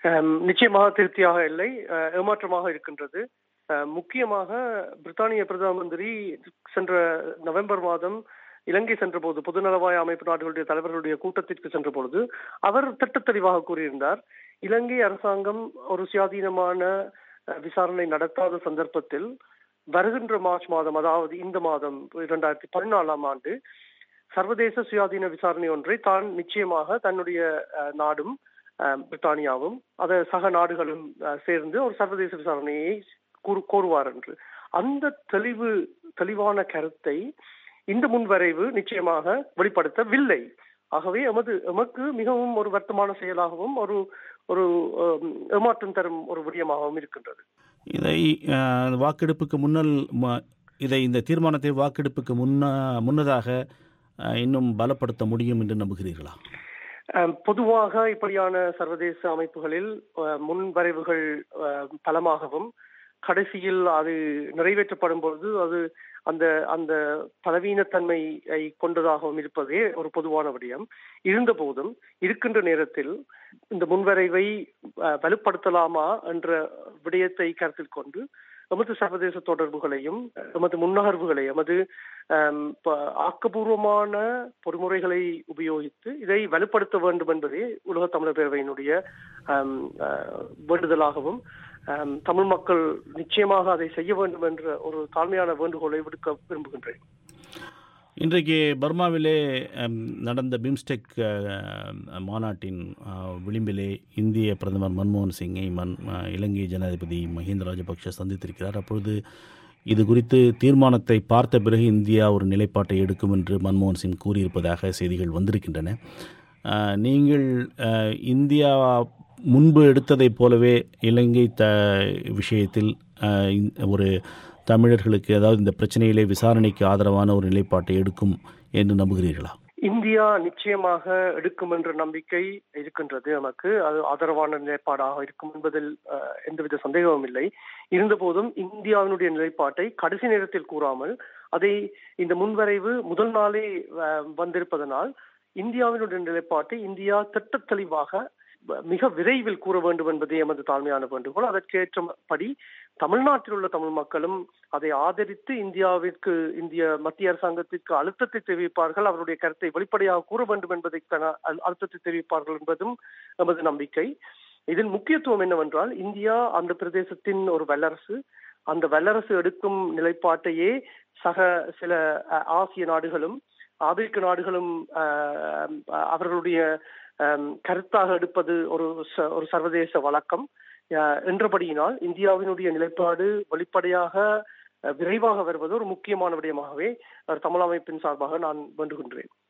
அம், நிச்சயமாக திருப்தியாக இல்லை அஹ், ஏமாற்றமாக இருக்கின்றது அஹ், முக்கியமாக பிரித்தானிய பிரதம மந்திரி சென்ற நவம்பர் மாதம் இலங்கை சென்ற போது பொதுநலவாய அமைப்பு நாடுகளுடைய தலைவர்களுடைய கூட்டத்திற்கு சென்ற பொழுது அவர் திட்டத் தெளிவாக கூறியிருந்தார் இலங்கை அரசாங்கம் ஒரு சுயாதீனமான அஹ், விசாரணை நடத்தாத சந்தர்ப்பத்தில் வருகின்ற மார்ச் மாதம் அதாவது இந்த மாதம் இரண்டாயிரத்தி பதினாலாம் ஆண்டு சர்வதேச சுயாதீன விசாரணை ஒன்றை தான் நிச்சயமாக தன்னுடைய அஹ், நாடும் அஹ், பிரித்தானியாவும் அத சக நாடுகளும் அஹ், சேர்ந்து ஒரு சர்வதேச விசாரணையை கூறு கோருவார் என்று அந்த தெளிவு தெளிவான கருத்தை இந்த முன்வரைவு நிச்சயமாக வெளிப்படுத்தவில்லை ஆகவே எமது எமக்கு மிகவும் ஒரு வருத்தமான செயலாகவும் ஒரு ஒரு அஹ், ஏமாற்றம் தரும் ஒரு விடயமாகவும் இருக்கின்றது இதை அஹ், வாக்கெடுப்புக்கு முன்னல் ம- இதை இந்த தீர்மானத்தை வாக்கெடுப்புக்கு முன்ன முன்னதாக அஹ், இன்னும் பலப்படுத்த முடியும் என்று நம்புகிறீர்களா அஹ், பொதுவாக இப்படியான சர்வதேச அமைப்புகளில் அஹ், முன்வரைவுகள் அஹ், பலமாகவும் கடைசியில் அது நிறைவேற்றப்படும் பொழுது அது அந்த அந்த பலவீனத்தன்மையை கொண்டதாகவும் இருப்பதே ஒரு பொதுவான விடயம் இருந்த போதும் இருக்கின்ற நேரத்தில் இந்த முன்வரைவை அஹ், வலுப்படுத்தலாமா என்ற விடயத்தை கருத்தில் கொண்டு எமது சர்வதேச தொடர்புகளையும் எமது முன்னகர்வுகளை எமது ஆம், ப- ஆக்கப்பூர்வமான பொறிமுறைகளை உபயோகித்து இதை வலுப்படுத்த வேண்டும் என்பதே உலக தமிழர் பேரவையினுடைய ஆம், அஹ், வேண்டுதலாகவும் ஆம், தமிழ் மக்கள் நிச்சயமாக அதை செய்ய வேண்டும் என்ற ஒரு தாழ்மையான வேண்டுகோளை விடுக்க விரும்புகின்றேன் இன்றைக்கு பர்மாவிலே அம், நடந்த பிம்ஸ்டெக் அஹ், மாநாட்டின் அஹ், விளிம்பிலே இந்திய பிரதமர் மன்மோகன் சிங்கை மன் அஹ், இலங்கை ஜனாதிபதி மஹிந்த ராஜபக்ஷ சந்தித்திருக்கிறார் அப்பொழுது இது குறித்து தீர்மானத்தை பார்த்த பிறகு இந்தியா ஒரு நிலைப்பாட்டை எடுக்கும் என்று மன்மோகன் சிங் கூறியிருப்பதாக செய்திகள் வந்திருக்கின்றன அஹ், நீங்கள் அஹ், இந்தியா முன்பு எடுத்ததைப் போலவே இலங்கை த விஷயத்தில் அஹ், இந்த- ஒரு தமிழர்களுக்கு அதாவது இந்த பிரச்சனையிலே விசாரணைக்கு ஆதரவான ஒரு நிலைப்பாட்டை எடுக்கும் என்று நம்புகிறீர்களா இந்தியா நிச்சயமாக எடுக்கும் என்ற நம்பிக்கை இருக்கின்றது நமக்கு அது ஆதரவான நிலைப்பாடாக இருக்கும் என்பதில் அஹ், எந்தவித சந்தேகமும் இல்லை இருந்தபோதும் இந்தியாவினுடைய நிலைப்பாட்டை கடைசி நேரத்தில் கூறாமல் அதை இந்த முன்வரைவு முதல் நாளே அஹ், வந்திருப்பதனால் இந்தியாவினுடைய நிலைப்பாட்டை இந்தியா திட்டத் தெளிவாக வ- மிக விரைவில் கூற வேண்டும் என்பதே எமது தாழ்மையான வேண்டுகோள் அதற்கேற்றபடி தமிழ்நாட்டில் உள்ள தமிழ் மக்களும் அதை ஆதரித்து இந்தியாவிற்கு இந்திய மத்திய அரசாங்கத்திற்கு அழுத்தத்தை தெரிவிப்பார்கள் அவருடைய கருத்தை வெளிப்படையாக கூற வேண்டும் என்பதை தன- அழு- அழுத்தத்தை தெரிவிப்பார்கள் என்பதும் நமது நம்பிக்கை இதில் முக்கியத்துவம் என்னவென்றால் இந்தியா அந்த பிரதேசத்தின் ஒரு வல்லரசு அந்த வல்லரசு எடுக்கும் நிலைப்பாட்டையே சக சில அஹ், ஆசிய நாடுகளும் ஆப்பிரிக்க நாடுகளும் அஹ், அவர்களுடைய அஹ், கருத்தாக எடுப்பது ஒரு ச- ஒரு சர்வதேச வழக்கம் அஹ், என்றபடியினால் இந்தியாவினுடைய நிலைப்பாடு வெளிப்படையாக அஹ், விரைவாக வருவது ஒரு முக்கியமான விடயமாகவே அஹ், தமிழ் அமைப்பின் சார்பாக நான் வேண்டுகின்றேன்